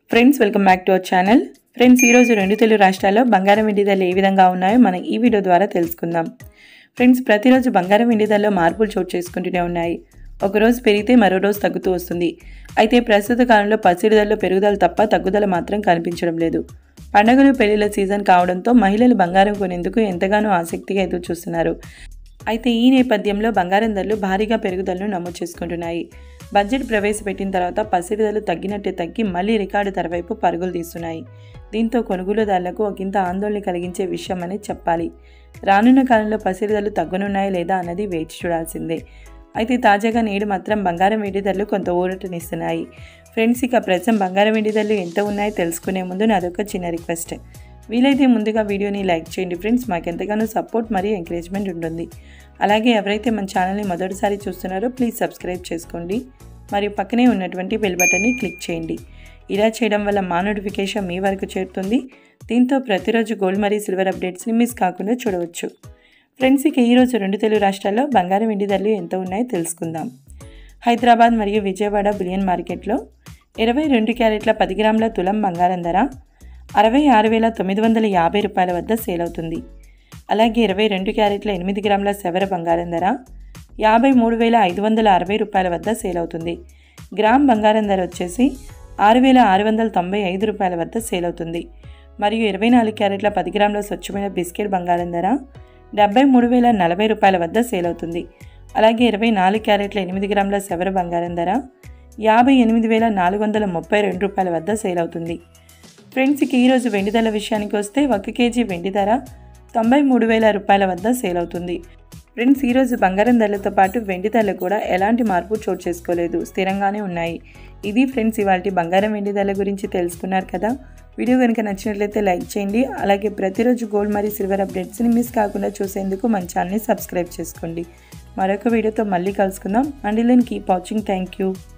friends welcome back to our channel friends ఈరోజు రెండు తెలుగు రాష్ట్రాల్లో బంగారం వెండి ధరలు ఏ విధంగా ఉన్నాయో మనం ఈ వీడియో ద్వారా తెలుసుకుందాం ఫ్రెండ్స్ ప్రతిరోజు బంగారం వెండి ధరలో మార్పులు చోటు చేసుకుంటూనే ఉన్నాయి ఒకరోజు పెరిగితే మరో రోజు తగ్గుతూ వస్తుంది అయితే ప్రస్తుత కాలంలో పసిడి ధరలో పెరుగుదల తప్ప తగ్గుదల మాత్రం కనిపించడం లేదు పండగలు పెళ్లిళ్ళ సీజన్ కావడంతో మహిళలు బంగారం కొనేందుకు ఎంతగానో ఆసక్తిగా ఎదురు చూస్తున్నారు అయితే ఈ నేపథ్యంలో బంగారం ధరలు భారీగా పెరుగుదలను నమోదు చేసుకుంటున్నాయి బడ్జెట్ ప్రవేశపెట్టిన తర్వాత పసిడి ధరలు తగ్గినట్టే తగ్గి మళ్లీ రికార్డు ధర వైపు పరుగులు తీస్తున్నాయి దీంతో కొనుగోలుదారులకు ఒకంత ఆందోళన కలిగించే విషయం అని చెప్పాలి రానున్న కాలంలో పసిడి ధరలు తగ్గనున్నాయా లేదా అన్నది వేచి చూడాల్సిందే అయితే తాజాగా నేడు మాత్రం బంగారం వెండి ధరలు కొంత ఊరటనిస్తున్నాయి ఫ్రెండ్స్ ఇక ప్రస్తుతం బంగారం వెండి ధరలు ఎంత ఉన్నాయో తెలుసుకునే ముందు నాదొక చిన్న రిక్వెస్ట్ వీలైతే ముందుగా వీడియోని లైక్ చేయండి ఫ్రెండ్స్ మాకు ఎంతగానో సపోర్ట్ మరియు ఎంకరేజ్మెంట్ ఉంటుంది అలాగే ఎవరైతే మన ఛానల్ని మొదటిసారి చూస్తున్నారో ప్లీజ్ సబ్స్క్రైబ్ చేసుకోండి మరియు పక్కనే ఉన్నటువంటి బెల్ బటన్ని క్లిక్ చేయండి ఇలా చేయడం వల్ల మా నోటిఫికేషన్ మీ వరకు చేరుతుంది దీంతో ప్రతిరోజు గోల్డ్ మరియు సిల్వర్ అప్డేట్స్ని మిస్ కాకుండా చూడవచ్చు ఫ్రెండ్స్ ఇక ఈరోజు రెండు తెలుగు రాష్ట్రాల్లో బంగారం వెండి ధరలు ఎంత ఉన్నాయో తెలుసుకుందాం హైదరాబాద్ మరియు విజయవాడ బిలియన్ మార్కెట్లో ఇరవై రెండు క్యారెట్ల పది గ్రాముల తులం బంగారం ధర అరవై ఆరు వేల తొమ్మిది వందల యాభై రూపాయల వద్ద సేల్ అవుతుంది అలాగే ఇరవై రెండు క్యారెట్ల ఎనిమిది గ్రాముల సెవర బంగారం ధర యాభై మూడు వేల ఐదు వందల అరవై రూపాయల వద్ద సేల్ అవుతుంది గ్రామ్ బంగారం ధర వచ్చేసి ఆరు వేల ఆరు వందల తొంభై ఐదు రూపాయల వద్ద సేల్ అవుతుంది మరియు ఇరవై నాలుగు క్యారెట్ల పది గ్రాముల స్వచ్ఛమైన బిస్కెట్ బంగారం ధర డెబ్బై మూడు వేల నలభై రూపాయల వద్ద సేల్ అవుతుంది అలాగే ఇరవై నాలుగు క్యారెట్ల ఎనిమిది గ్రాముల సెవర బంగారం ధర యాభై ఎనిమిది వేల నాలుగు వందల ముప్పై రెండు రూపాయల వద్ద సేల్ అవుతుంది ఫ్రెండ్స్ ఇక ఈరోజు వెండి ధరల విషయానికి వస్తే ఒక కేజీ వెండి ధర తొంభై మూడు వేల రూపాయల వద్ద సేల్ అవుతుంది ఫ్రెండ్స్ ఈరోజు బంగారం ధరలతో పాటు వెండి ధరలు కూడా ఎలాంటి మార్పు చోటు చేసుకోలేదు స్థిరంగానే ఉన్నాయి ఇది ఫ్రెండ్స్ ఇవాళ బంగారం వెండి ధరల గురించి తెలుసుకున్నారు కదా వీడియో కనుక నచ్చినట్లయితే లైక్ చేయండి అలాగే ప్రతిరోజు గోల్డ్ మరియు సిల్వర్ అప్డేట్స్ని మిస్ కాకుండా చూసేందుకు మన ఛానల్ని సబ్స్క్రైబ్ చేసుకోండి మరొక వీడియోతో మళ్ళీ కలుసుకుందాం and then keep watching thank you